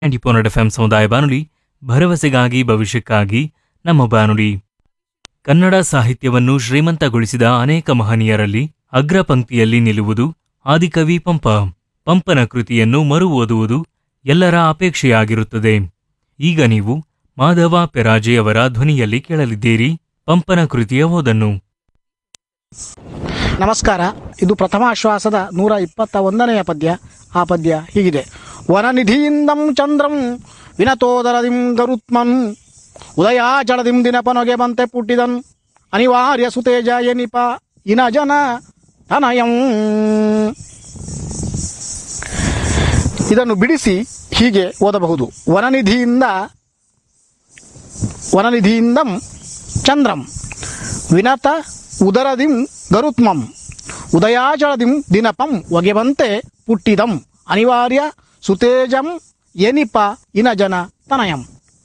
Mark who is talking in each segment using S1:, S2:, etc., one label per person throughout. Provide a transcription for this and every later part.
S1: Twenty four F M ಸಮುದಾಯ ಬಾನುಲಿ ಭರವಸೆಗಾಗಿ ಭವಿಷ್ಯಕ್ಕಾಗಿ ನಮ್ಮ ಬಾನುಲಿ ಕನ್ನಡ ಸಾಹಿತ್ಯವನ್ನು ಶ್ರೀಮಂತಗೊಳಿಸಿದ ಅನೇಕ ಮಹನೀಯರಲ್ಲಿ ಅಗ್ರ ಪಂಕ್ತಿಯಲ್ಲಿ ನಿಲ್ಲುವುದು ಆದಿಕವಿ ಪಂಪ ಪಂಪನ ಕೃತಿಯನ್ನು ಮರು ಓದುವುದು ಎಲ್ಲರ ಅಪೇಕ್ಷೆಯಾಗಿರುತ್ತದೆ ಈಗ ನೀವು ಮಾಧವ ಪೆರಾಜೆಯವರ ಧ್ವನಿಯಲ್ಲಿ ಕೇಳಲಿದ್ದೀರಿ ಪಂಪನ ಕೃತಿಯ ಓದನ್ನು
S2: ನಮಸ್ಕಾರ ಇದು ಪ್ರಥಮಾಶ್ವಾಸದ ನೂರ ಇಪ್ಪತ್ತ ಒಂದನೆಯ ಪದ್ಯ ಆ ಪದ್ಯ ಹೀಗಿದೆ ವನನಿಧಿಯಿಂದಂ ಚಂದ್ರಂ ವಿನತೋದರದಿಂ ಗರುತ್ಮನ್ ಉದಯಾಚಳದಿಂ ದಿನಪನೊಗೆ ಬಂತೆ ಪುಟ್ಟಿದನ್ ಅನಿವಾರ್ಯ ಸುತೇಜ ಎನಿಪ ಇನ ಜನ ತನಯಂ ಇದನ್ನು ಬಿಡಿಸಿ ಹೀಗೆ ಓದಬಹುದು ವನನಿಧಿಯಿಂದ ವನನಿಧಿಯಿಂದಂ ಚಂದ್ರಂ ವಿನತ ಉದರದಿಂ ಗರುತ್ಮಂ ಉದಯಾಚಳದಿಂ ದಿನಪಂ ಒಗೆವಂತೆ ಪುಟ್ಟಿದಂ ಅನಿವಾರ್ಯ ಸುತೇಜಂ ಎನಿಪ ಇನಜನ ತನಯಂ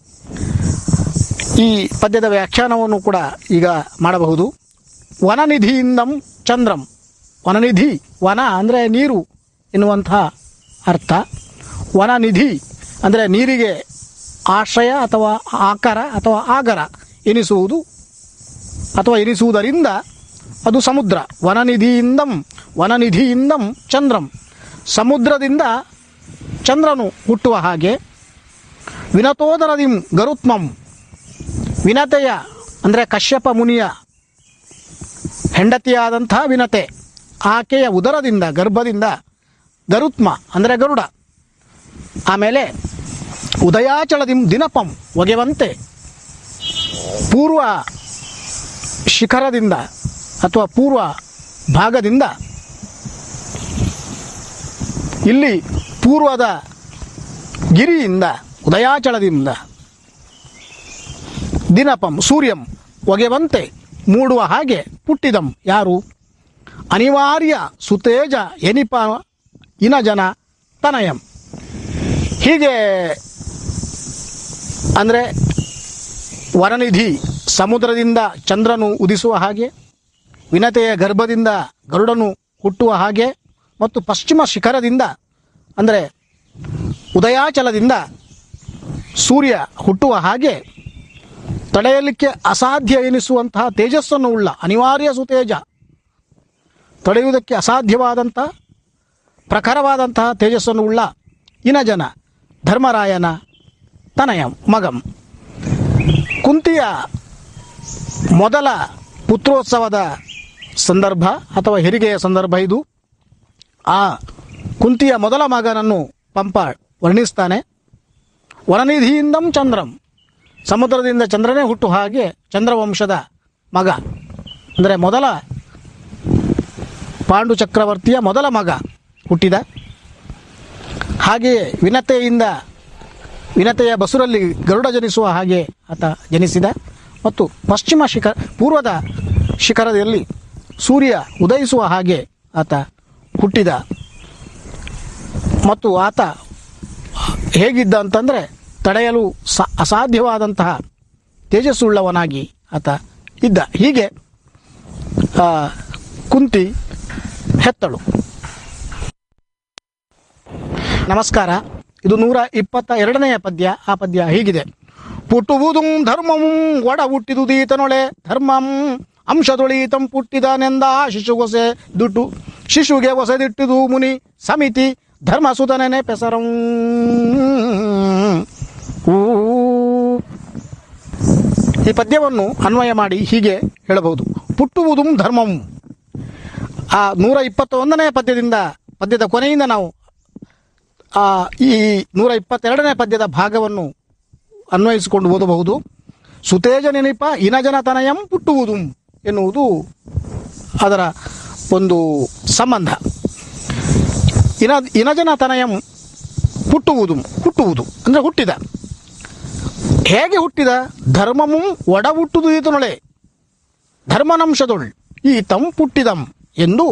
S2: ಈ ಪದ್ಯದ ವ್ಯಾಖ್ಯಾನವನ್ನು ಕೂಡ ಈಗ ಮಾಡಬಹುದು ವನನಿಧಿಯಿಂದಂ ಚಂದ್ರಂ ವನನಿಧಿ ವನ ಅಂದರೆ ನೀರು ಎನ್ನುವಂತಹ ಅರ್ಥ ವನನಿಧಿ ಅಂದರೆ ನೀರಿಗೆ ಆಶ್ರಯ ಅಥವಾ ಆಕಾರ ಅಥವಾ ಆಗರ ಎನಿಸುವುದು ಅಥವಾ ಎನಿಸುವುದರಿಂದ ಅದು ಸಮುದ್ರ ವನನಿಧಿಯಿಂದಂ ವನನಿಧಿಯಿಂದಂ ಚಂದ್ರಂ ಸಮುದ್ರದಿಂದ ಚಂದ್ರನು ಹುಟ್ಟುವ ಹಾಗೆ ವಿನತೋದರದಿಂ ಗರುತ್ಮಂ ವಿನತೆಯ ಅಂದರೆ ಕಶ್ಯಪ ಮುನಿಯ ಹೆಂಡತಿಯಾದಂಥ ವಿನತೆ ಆಕೆಯ ಉದರದಿಂದ ಗರ್ಭದಿಂದ ಗರುತ್ಮ ಅಂದರೆ ಗರುಡ ಆಮೇಲೆ ಉದಯಾಚಳದಿಂ ದಿನಪಂ ಒಗೆವಂತೆ ಪೂರ್ವ ಶಿಖರದಿಂದ ಅಥವಾ ಪೂರ್ವ ಭಾಗದಿಂದ ಇಲ್ಲಿ ಪೂರ್ವದ ಗಿರಿಯಿಂದ ಉದಯಾಚಳದಿಂದ ದಿನಪಂ ಸೂರ್ಯಂ ಒಗೆವಂತೆ ಮೂಡುವ ಹಾಗೆ ಪುಟ್ಟಿದಂ ಯಾರು ಅನಿವಾರ್ಯ ಸುತೇಜ ಎನಿಪ ಇನ ಜನ ತನಯಂ ಹೀಗೆ ಅಂದರೆ ವರನಿಧಿ ಸಮುದ್ರದಿಂದ ಚಂದ್ರನು ಉದಿಸುವ ಹಾಗೆ ವಿನತೆಯ ಗರ್ಭದಿಂದ ಗರುಡನು ಹುಟ್ಟುವ ಹಾಗೆ ಮತ್ತು ಪಶ್ಚಿಮ ಶಿಖರದಿಂದ ಅಂದರೆ ಉದಯಾಚಲದಿಂದ ಸೂರ್ಯ ಹುಟ್ಟುವ ಹಾಗೆ ತಡೆಯಲಿಕ್ಕೆ ಅಸಾಧ್ಯ ಎನಿಸುವಂತಹ ತೇಜಸ್ಸನ್ನು ಉಳ್ಳ ಅನಿವಾರ್ಯ ಸುತೇಜ ತಡೆಯುವುದಕ್ಕೆ ಅಸಾಧ್ಯವಾದಂಥ ಪ್ರಖರವಾದಂತಹ ತೇಜಸ್ಸನ್ನು ಉಳ್ಳ ಇನಜನ ಧರ್ಮರಾಯನ ತನಯ ಮಗಂ ಕುಂತಿಯ ಮೊದಲ ಪುತ್ರೋತ್ಸವದ ಸಂದರ್ಭ ಅಥವಾ ಹೆರಿಗೆಯ ಸಂದರ್ಭ ಇದು ಆ ಕುಂತಿಯ ಮೊದಲ ಮಗನನ್ನು ಪಂಪ ವರ್ಣಿಸ್ತಾನೆ ವನನಿಧಿಯಿಂದಂ ಚಂದ್ರಂ ಸಮುದ್ರದಿಂದ ಚಂದ್ರನೇ ಹುಟ್ಟು ಹಾಗೆ ಚಂದ್ರವಂಶದ ಮಗ ಅಂದರೆ ಮೊದಲ ಪಾಂಡು ಚಕ್ರವರ್ತಿಯ ಮೊದಲ ಮಗ ಹುಟ್ಟಿದ ಹಾಗೆಯೇ ವಿನತೆಯಿಂದ ವಿನತೆಯ ಬಸುರಲ್ಲಿ ಗರುಡ ಜನಿಸುವ ಹಾಗೆ ಆತ ಜನಿಸಿದ ಮತ್ತು ಪಶ್ಚಿಮ ಶಿಖರ ಪೂರ್ವದ ಶಿಖರದಲ್ಲಿ ಸೂರ್ಯ ಉದಯಿಸುವ ಹಾಗೆ ಆತ ಹುಟ್ಟಿದ ಮತ್ತು ಆತ ಹೇಗಿದ್ದ ಅಂತಂದರೆ ತಡೆಯಲು ಸ ಅಸಾಧ್ಯವಾದಂತಹ ತೇಜಸ್ಸುಳ್ಳವನಾಗಿ ಆತ ಇದ್ದ ಹೀಗೆ ಆ, ಕುಂತಿ ಹೆತ್ತಳು ನಮಸ್ಕಾರ ಇದು ನೂರ ಇಪ್ಪತ್ತ ಎರಡನೆಯ ಪದ್ಯ ಆ ಪದ್ಯ ಹೀಗಿದೆ ಪುಟ್ಟುವುದು ಧರ್ಮವು ಒಡ ಹುಟ್ಟಿದು ದೀತನೊಳೆ ಧರ್ಮಂ ಅಂಶದೊಳೀತಂ ಪುಟ್ಟಿದನೆಂದ ಶಿಶುಗೊಸೆ ದುಡ್ಡು ಶಿಶುಗೆ ಹೊಸದಿಟ್ಟಿದು ಮುನಿ ಸಮಿತಿ ಧರ್ಮಸುತನೇ ಪೆಸರಂ ಊ. ಈ ಪದ್ಯವನ್ನು ಅನ್ವಯ ಮಾಡಿ ಹೀಗೆ ಹೇಳಬಹುದು ಪುಟ್ಟುವುದು ಧರ್ಮಂ ಆ ನೂರ ಇಪ್ಪತ್ತೊಂದನೆಯ ಪದ್ಯದಿಂದ ಪದ್ಯದ ಕೊನೆಯಿಂದ ನಾವು ಆ, ಈ ನೂರ ಇಪ್ಪತ್ತೆರಡನೇ ಪದ್ಯದ ಭಾಗವನ್ನು ಅನ್ವಯಿಸಿಕೊಂಡು ಓದಬಹುದು ಸುತೇಜ ನೆನಪ ಇನಜನ ತನಯಂ ಪುಟ್ಟುವುದು ಎನ್ನುವುದು ಅದರ ಒಂದು ಸಂಬಂಧ ಇನ ಇನಜನ ತನಯಂ ಹುಟ್ಟುವುದು ಹುಟ್ಟುವುದು ಅಂದರೆ ಹುಟ್ಟಿದ ಹೇಗೆ ಹುಟ್ಟಿದ ಧರ್ಮಮು ಒಡ ಹುಟ್ಟುದು ಈತನೊಳೆ ಧರ್ಮನಂಶದೊಳ್ ಈತಂ ಪುಟ್ಟಿದಂ ಎಂದು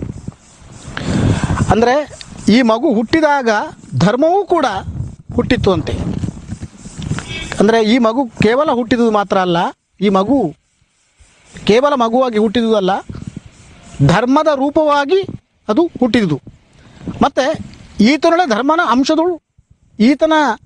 S2: ಅಂದರೆ ಈ ಮಗು ಹುಟ್ಟಿದಾಗ ಧರ್ಮವೂ ಕೂಡ ಹುಟ್ಟಿತ್ತು ಅಂತೆ ಅಂದರೆ ಈ ಮಗು ಕೇವಲ ಹುಟ್ಟಿದುದು ಮಾತ್ರ ಅಲ್ಲ ಈ ಮಗು ಕೇವಲ ಮಗುವಾಗಿ ಹುಟ್ಟಿದುದಲ್ಲ ಧರ್ಮದ ರೂಪವಾಗಿ ಅದು ಹುಟ್ಟಿದುದು ಮತ್ತು ಈತನೊಳೆ ಧರ್ಮನ ಅಂಶದಳು ಈತನ